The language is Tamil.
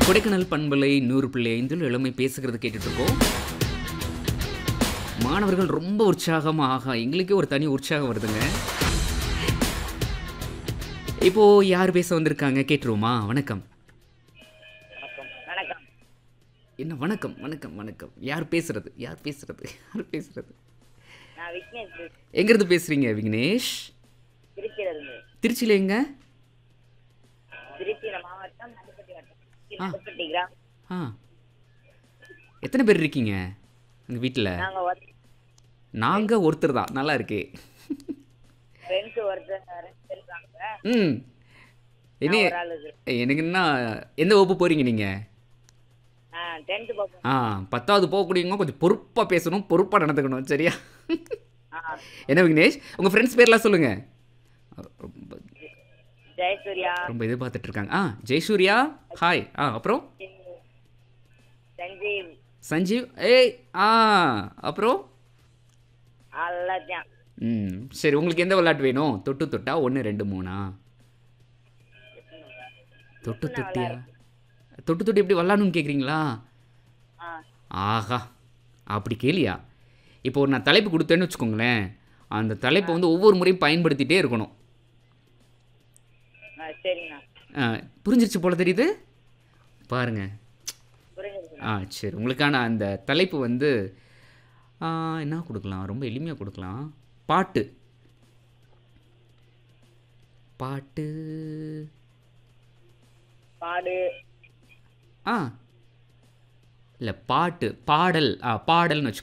கொடைக்கானல் பண்பலை நூறு பிள்ளை ஐந்தில் இளமை பேசுகிறது கேட்டுட்டு இருக்கோம் மாணவர்கள் ரொம்ப உற்சாகமாக ஆகா எங்களுக்கே ஒரு தனி உற்சாகம் வருதுங்க இப்போ யார் பேச வந்திருக்காங்க கேட்டுருவோமா வணக்கம் வணக்கம் வணக்கம் என்ன வணக்கம் வணக்கம் வணக்கம் யார் பேசுறது யார் பேசுறது யார் பேசுறது நான் விக்னேஷ் பேசுறேன். எங்கிருந்து பேசுறீங்க விக்னேஷ் திருச்சியில இருந்து திருச்சியில் எங்க திருச்சியில மாவட்டம் நடுப்பட்டி வட்டம் ஆ. நடுப்பட்டி கிராமம் ஆ எத்தனை பேர் இருக்கீங்க உங்கள் வீட்டில் நாங்க ஒரு நாங்கள் ஒருத்தர் தான் நல்லா இருக்கே ஃப்ரெண்ட்ஸ் ஒருத்தர் ரெண்டு பேர் இருக்காங்க ம் என்ன நான் ஒரு ஆள் இருக்கு எனக்கு என்ன எந்த வகுப்பு போகிறீங்க நீங்கள் நான் டென்த்து பார்ப்போம் ஆ பத்தாவது போகக்கூடியவங்க கொஞ்சம் பொறுப்பாக பேசணும் பொறுப்பாக நடந்துக்கணும் சரியா ஆ என்ன விக்னேஷ் உங்கள் ஃப்ரெண்ட்ஸ் பேர்லாம் சொல்லுங்கள் ரொம்ப ஜெயசூர்யா ரொம்ப எதிர்பார்த்துட்டு இருக்காங்க ஆ ஜெயசூர்யா ஹாய் ஆ அப்புறம் சஞ்சீவ் சஞ்சீவ் ஏய் ஆ அப்புறம் எல்லாத்தையும் ம் சரி உங்களுக்கு எந்த விளையாட்டு வேணும் தொட்டு தொட்டா ஒன்று ரெண்டு மூணா தொட்டு தொட்டியா தொட்டு தொட்டி எப்படி விளாடணும்னு கேட்குறீங்களா ஆ ஆஹா அப்படி கேளியா இப்போ ஒரு நான் தலைப்பு கொடுத்தேன்னு வச்சுக்கோங்களேன் அந்த தலைப்பை வந்து ஒவ்வொரு முறையும் பயன்படுத்திட்டே இருக்கணும் ஆ, சரிங்கண்ணா ஆ, புரிஞ்சிருச்சு போல தெரியுது பாருங்க புரிஞ்சிருச்சு ஆ சரி உங்களுக்கான அந்த தலைப்பு வந்து ஆ, என்ன கொடுக்கலாம் ரொம்ப எளிமையாக கொடுக்கலாம் பாட்டு பாட்டு பாடு ஆ இல்லை பாட்டு பாடல் ஆ பாடல்னு வச்சுக்கோ